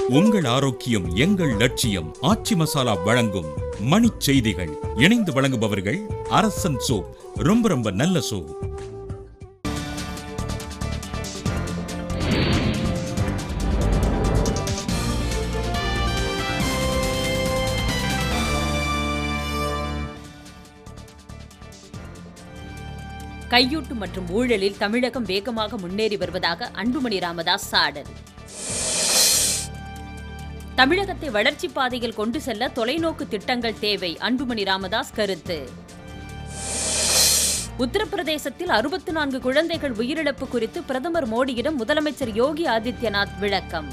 உங்கள் ஆரோக்கியம் எங்கள் லட்சியம் ஆச்சி மசாலா வழங்கும் மணிச் செய்திகள் இணைந்து வழங்குபவர்கள் அரசன் சோப் ரொம்ப ரொம்ப நல்ல சோப் கையூட்டு மற்றும் ஊழலில் தமிழகம் வேகமாக முன்னேறி வருவதாக அன்புமணி ராமதாஸ் சாடல் தமிழகத்தை வளர்ச்சி பாதையில் கொண்டு செல்ல தொலைநோக்கு திட்டங்கள் தேவை அன்புமணி ராமதாஸ் கருத்து உத்தரப்பிரதேசத்தில் அறுபத்தி நான்கு குழந்தைகள் உயிரிழப்பு குறித்து பிரதமர் மோடியிடம் முதலமைச்சர் யோகி ஆதித்யநாத் விளக்கம்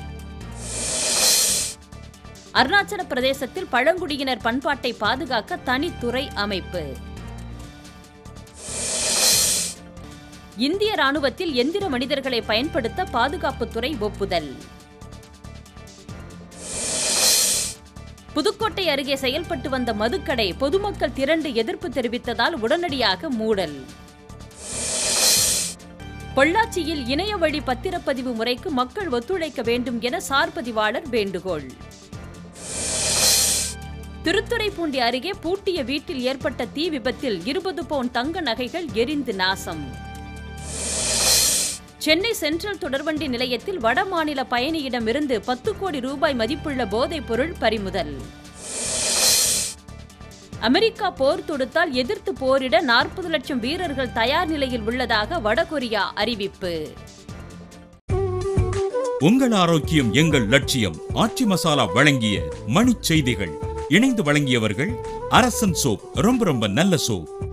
அருணாச்சல பிரதேசத்தில் பழங்குடியினர் பண்பாட்டை பாதுகாக்க தனித்துறை அமைப்பு இந்திய ராணுவத்தில் எந்திர மனிதர்களை பயன்படுத்த பாதுகாப்புத்துறை ஒப்புதல் புதுக்கோட்டை அருகே செயல்பட்டு வந்த மதுக்கடை பொதுமக்கள் திரண்டு எதிர்ப்பு தெரிவித்ததால் உடனடியாக மூடல் பொள்ளாச்சியில் இணைய வழி பத்திரப்பதிவு முறைக்கு மக்கள் ஒத்துழைக்க வேண்டும் என சார் பதிவாளர் வேண்டுகோள் திருத்துறைப்பூண்டி அருகே பூட்டிய வீட்டில் ஏற்பட்ட தீ விபத்தில் இருபது பவுன் தங்க நகைகள் எரிந்து நாசம் சென்னை சென்ட்ரல் தொடர்வண்டி நிலையத்தில் வடமாநில பயணியிடமிருந்து பத்து கோடி ரூபாய் மதிப்புள்ள போதைப் பொருள் பறிமுதல் அமெரிக்கா போர் தொடுத்தால் எதிர்த்து போரிட நாற்பது லட்சம் வீரர்கள் தயார் நிலையில் உள்ளதாக வடகொரியா அறிவிப்பு உங்கள் ஆரோக்கியம் எங்கள் லட்சியம் ஆச்சி மசாலா வழங்கிய மணிச் செய்திகள் இணைந்து வழங்கியவர்கள் அரசன் சோப் ரொம்ப ரொம்ப நல்ல சோப்